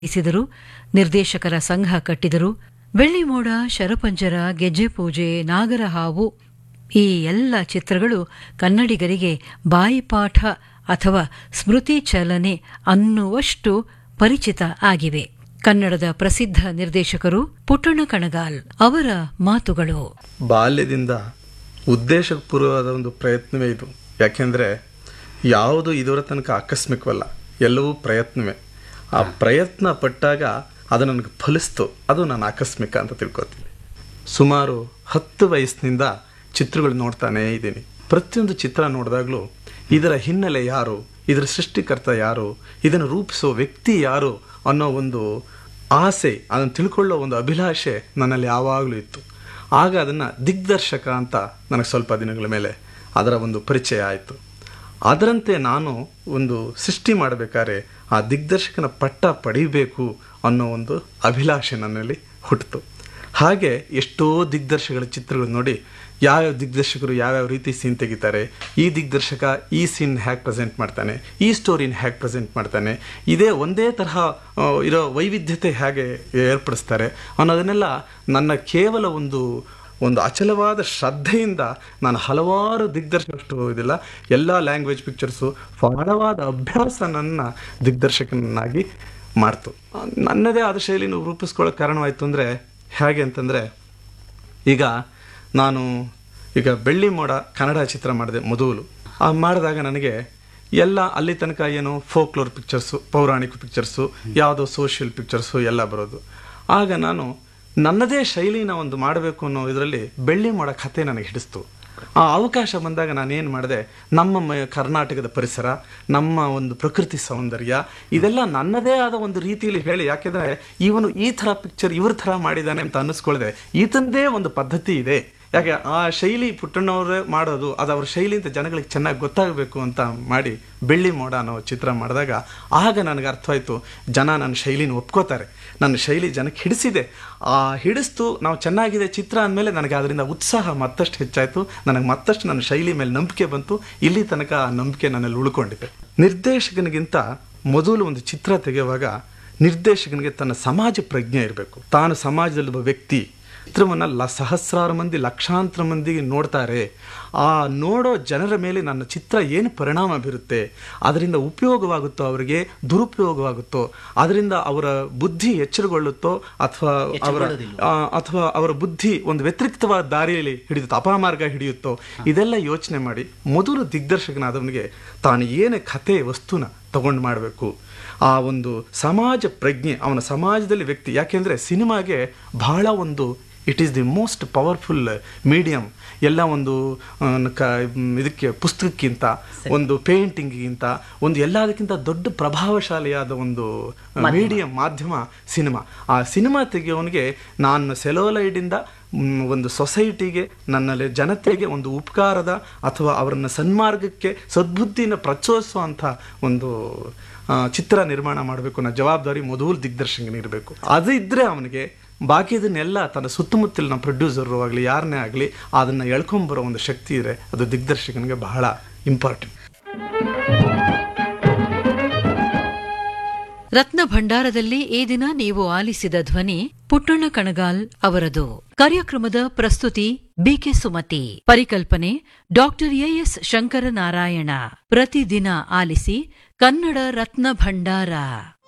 ಇಸಿದರು ನಿರ್ದೇಶಕರ ಸಂಘ ಕಟ್ಟಿದರು ಬೆಳ್ಳಿಮೋಡ ಶರಪಂಜರ ಗೆಜ್ಜೆ ಪೂಜೆ ನಾಗರಹಾವು ಈ ಎಲ್ಲ ಚಿತ್ರಗಳು ಕನ್ನಡಿಗರಿಗೆ ಬಾಯಿಪಾಠ ಅಥವಾ ಸ್ಮೃತಿ ಚಲನೆ ಅನ್ನುವಷ್ಟು ಪರಿಚಿತ ಆಗಿವೆ ಕನ್ನಡದ ಪ್ರಸಿದ್ಧ ನಿರ್ದೇಶಕರು ಪುಟ್ಟಣ ಕಣಗಾಲ್ ಅವರ ಮಾತುಗಳು ಬಾಲ್ಯದಿಂದ ಉದ್ದೇಶಪೂರ್ವವಾದ ಒಂದು ಪ್ರಯತ್ನವೇ ಇದು ಯಾಕೆಂದರೆ ಯಾವುದು ಇದರ ತನಕ ಆಕಸ್ಮಿಕವಲ್ಲ ಎಲ್ಲವೂ ಪ್ರಯತ್ನವೇ ಆ ಪ್ರಯತ್ನ ಪಟ್ಟಾಗ ಅದು ನನಗೆ ಫಲಿಸ್ತು ಅದು ನಾನು ಆಕಸ್ಮಿಕ ಅಂತ ತಿಳ್ಕೊತೀನಿ ಸುಮಾರು ಹತ್ತು ವಯಸ್ಸಿನಿಂದ ಚಿತ್ರಗಳು ನೋಡ್ತಾನೇ ಇದ್ದೀನಿ ಪ್ರತಿಯೊಂದು ಚಿತ್ರ ನೋಡಿದಾಗಲೂ ಇದರ ಹಿನ್ನೆಲೆ ಯಾರು ಇದರ ಸೃಷ್ಟಿಕರ್ತ ಯಾರು ಇದನ್ನು ರೂಪಿಸೋ ವ್ಯಕ್ತಿ ಯಾರು ಅನ್ನೋ ಒಂದು ಆಸೆ ಅದನ್ನು ತಿಳ್ಕೊಳ್ಳೋ ಒಂದು ಅಭಿಲಾಷೆ ನನ್ನಲ್ಲಿ ಯಾವಾಗಲೂ ಇತ್ತು ಆಗ ಅದನ್ನು ದಿಗ್ದರ್ಶಕ ಅಂತ ನನಗೆ ಸ್ವಲ್ಪ ದಿನಗಳ ಮೇಲೆ ಅದರ ಒಂದು ಪರಿಚಯ ಆಯಿತು ಅದರಂತೆ ನಾನು ಒಂದು ಸೃಷ್ಟಿ ಮಾಡಬೇಕಾದ್ರೆ ಆ ದಿಗ್ದರ್ಶಕನ ಪಟ್ಟ ಪಡಿಬೇಕು ಅನ್ನೋ ಒಂದು ಅಭಿಲಾಷೆ ನನ್ನಲ್ಲಿ ಹುಟ್ಟಿತು ಹಾಗೆ ಎಷ್ಟೋ ದಿಗ್ದರ್ಶಕಗಳ ಚಿತ್ರಗಳು ನೋಡಿ ಯಾವ್ಯಾವ ದಿಗ್ದರ್ಶಕರು ಯಾವ್ಯಾವ ರೀತಿ ಸೀನ್ ತೆಗಿತಾರೆ ಈ ದಿಗ್ದರ್ಶಕ ಈ ಸೀನ್ ಹ್ಯಾಕ್ ಪ್ರೆಸೆಂಟ್ ಮಾಡ್ತಾನೆ ಈ ಸ್ಟೋರಿನ ಹ್ಯಾಕ್ ಪ್ರೆಸೆಂಟ್ ಮಾಡ್ತಾನೆ ಇದೇ ಒಂದೇ ತರಹ ಆ, ಇರೋ ವೈವಿಧ್ಯತೆ ಹೇಗೆ ಏರ್ಪಡಿಸ್ತಾರೆ ಅನ್ನೋದನ್ನೆಲ್ಲ ನನ್ನ ಕೇವಲ ಒಂದು ಒಂದು ಅಚಲವಾದ ಶ್ರದ್ಧೆಯಿಂದ ನಾನು ಹಲವಾರು ದಿಗ್ದರ್ಶಕಷ್ಟು ಇದಿಲ್ಲ ಎಲ್ಲ ಲ್ಯಾಂಗ್ವೇಜ್ ಪಿಕ್ಚರ್ಸು ಆಳವಾದ ಅಭ್ಯಾಸ ನನ್ನ ದಿಗ್ದರ್ಶಕನನ್ನಾಗಿ ಮಾಡ್ತು ನನ್ನದೇ ಆದ ಶೈಲಿನ ರೂಪಿಸ್ಕೊಳ್ಳೋಕೆ ಕಾರಣವಾಯಿತು ಅಂದರೆ ಹೇಗೆ ಅಂತಂದರೆ ಈಗ ನಾನು ಈಗ ಬೆಳ್ಳಿ ಮೋಡ ಕನ್ನಡ ಚಿತ್ರ ಮಾಡಿದೆ ಮೊದಲು ಆ ಮಾಡಿದಾಗ ನನಗೆ ಎಲ್ಲ ಅಲ್ಲಿ ತನಕ ಏನು ಫೋಕ್ಲೋರ್ ಪಿಕ್ಚರ್ಸು ಪೌರಾಣಿಕ ಪಿಕ್ಚರ್ಸು ಯಾವುದೋ ಸೋಷಿಯಲ್ ಪಿಕ್ಚರ್ಸು ಎಲ್ಲ ಬರೋದು ಆಗ ನಾನು ನನ್ನದೇ ಶೈಲಿನ ಒಂದು ಮಾಡಬೇಕು ಅನ್ನೋ ಇದರಲ್ಲಿ ಬೆಳ್ಳಿ ಮೋಡ ಕಥೆ ನನಗೆ ಹಿಡಿಸ್ತು ಆ ಅವಕಾಶ ಬಂದಾಗ ನಾನೇನು ಮಾಡಿದೆ ನಮ್ಮ ಮ- ಕರ್ನಾಟಕದ ಪರಿಸರ ನಮ್ಮ ಒಂದು ಪ್ರಕೃತಿ ಸೌಂದರ್ಯ ಇದೆಲ್ಲ ನನ್ನದೇ ಆದ ಒಂದು ರೀತಿಯಲ್ಲಿ ಹೇಳಿ ಯಾಕೆಂದರೆ ಇವನು ಈ ಥರ ಪಿಕ್ಚರ್ ಇವ್ರ ಥರ ಮಾಡಿದ್ದಾನೆ ಅಂತ ಅನ್ನಿಸ್ಕೊಳ್ದೆ ಈತಂದೇ ಒಂದು ಪದ್ಧತಿ ಇದೆ ಯಾಕೆ ಆ ಶೈಲಿ ಪುಟ್ಟಣ್ಣವರೇ ಮಾಡೋದು ಅದು ಅವ್ರ ಶೈಲಿ ಅಂತ ಜನಗಳಿಗೆ ಚೆನ್ನಾಗಿ ಗೊತ್ತಾಗಬೇಕು ಅಂತ ಮಾಡಿ ಬೆಳ್ಳಿ ಮೋಡ ಅನ್ನೋ ಚಿತ್ರ ಮಾಡಿದಾಗ ಆಗ ನನಗೆ ಅರ್ಥವಾಯಿತು ಜನ ನನ್ನ ಶೈಲಿನ ಒಪ್ಕೋತಾರೆ ನನ್ನ ಶೈಲಿ ಜನಕ್ಕೆ ಹಿಡಿಸಿದೆ ಆ ಹಿಡಿಸ್ತು ನಾವು ಚೆನ್ನಾಗಿದೆ ಚಿತ್ರ ಅಂದಮೇಲೆ ನನಗೆ ಅದರಿಂದ ಉತ್ಸಾಹ ಮತ್ತಷ್ಟು ಹೆಚ್ಚಾಯಿತು ನನಗೆ ಮತ್ತಷ್ಟು ನನ್ನ ಶೈಲಿ ಮೇಲೆ ನಂಬಿಕೆ ಬಂತು ಇಲ್ಲಿ ತನಕ ಆ ನಂಬಿಕೆ ನನ್ನಲ್ಲಿ ಉಳ್ಕೊಂಡಿದೆ ನಿರ್ದೇಶಕನಿಗಿಂತ ಮೊದಲು ಒಂದು ಚಿತ್ರ ತೆಗೆಯುವಾಗ ನಿರ್ದೇಶಕನಿಗೆ ತನ್ನ ಸಮಾಜ ಪ್ರಜ್ಞೆ ಇರಬೇಕು ತಾನು ಸಮಾಜದಲ್ಲಿರುವ ವ್ಯಕ್ತಿ ಚಿತ್ರವನ್ನು ಲ ಸಹಸ್ರಾರು ಮಂದಿ ಲಕ್ಷಾಂತರ ಮಂದಿಗೆ ನೋಡ್ತಾರೆ ಆ ನೋಡೋ ಜನರ ಮೇಲೆ ನನ್ನ ಚಿತ್ರ ಏನು ಪರಿಣಾಮ ಬೀರುತ್ತೆ ಅದರಿಂದ ಉಪಯೋಗವಾಗುತ್ತೋ ಅವರಿಗೆ ದುರುಪಯೋಗವಾಗುತ್ತೋ ಅದರಿಂದ ಅವರ ಬುದ್ಧಿ ಎಚ್ಚರಗೊಳ್ಳುತ್ತೋ ಅಥವಾ ಅವರ ಆ, ಅಥವಾ ಅವರ ಬುದ್ಧಿ ಒಂದು ವ್ಯತಿರಿಕ್ತವಾದ ದಾರಿಯಲ್ಲಿ ಹಿಡಿಯುತ್ತೋ ಅಪಮಾರ್ಗ ಹಿಡಿಯುತ್ತೋ ಇದೆಲ್ಲ ಯೋಚನೆ ಮಾಡಿ ಮೊದಲು ದಿಗ್ದರ್ಶಕನಾದವನಿಗೆ ತಾನು ಏನೇ ಕಥೆ ವಸ್ತುನ ತಗೊಂಡು ಮಾಡಬೇಕು ಆ ಒಂದು ಸಮಾಜ ಪ್ರಜ್ಞೆ ಅವನ ಸಮಾಜದಲ್ಲಿ ವ್ಯಕ್ತಿ ಯಾಕೆಂದರೆ ಸಿನಿಮಾಗೆ ಬಹಳ ಒಂದು it is the most powerful medium ಎಲ್ಲ ಒಂದು ಆ, ಕ ಮ್, ಇದಕ್ಕೆ ಪುಸ್ತಕಕ್ಕಿಂತ ಒಂದು ಪೇಂಟಿಂಗಿಗಿಂತ ಒಂದು ಎಲ್ಲದಕ್ಕಿಂತ ದೊಡ್ಡ ಪ್ರಭಾವಶಾಲಿಯಾದ ಒಂದು ಮೀಡಿಯಂ ಮಾಧ್ಯಮ ಸಿನಿಮಾ ಆ ಸಿನಿಮಾ ತೆಗೆಯೋನಿಗೆ ನಾನು ಸೆಲೋಲೈಡಿಂದ ಮ್, ಒಂದು ಸೊಸೈಟಿಗೆ ನನ್ನಲ್ಲಿ ಜನತೆಗೆ ಒಂದು ಉಪಕಾರದ ಅಥವಾ ಅವರನ್ನ ಸನ್ಮಾರ್ಗಕ್ಕೆ ಸದ್ಬುದ್ಧಿನ ಪ್ರಚೋದಿಸುವಂಥ ಒಂದು ಆ, ಚಿತ್ರ ನಿರ್ಮಾಣ ಮಾಡಬೇಕು ಅನ್ನೋ ಜವಾಬ್ದಾರಿ ಮೊದಲು ದಿಗ್ದರ್ಶಕನಿರಬೇಕು ಅದು ಇದ್ದರೆ ಅವನಿಗೆ ಬಾಕಿದನ್ನೆಲ್ಲ ತನ್ನ ಸುತ್ತಮುತ್ತಲಿನ ಪ್ರೊಡ್ಯೂಸರು ಆಗಲಿ ಯಾರನ್ನೇ ಆಗಲಿ ಅದನ್ನು ಎಳ್ಕೊಂಬರೋ ಒಂದು ಶಕ್ತಿ ಇದೆ ಅದು ದಿಗ್ದರ್ಶಕನಿಗೆ ಬಹಳ ಇಂಪಾರ್ಟೆಂಟ್ ರತ್ನ ಭಂಡಾರದಲ್ಲಿ ಈ ದಿನ ನೀವು ಆಲಿಸಿದ ಧ್ವನಿ ಪುಟ್ಟಣ್ಣ ಕಣಗಾಲ್ ಅವರದು ಕಾರ್ಯಕ್ರಮದ ಪ್ರಸ್ತುತಿ ಬಿಕೆ ಸುಮತಿ ಪರಿಕಲ್ಪನೆ ಡಾಕ್ಟರ್ ಎಎಸ್ ಶಂಕರನಾರಾಯಣ ಪ್ರತಿದಿನ ಆಲಿಸಿ ಕನ್ನಡ ರತ್ನ ಭಂಡಾರ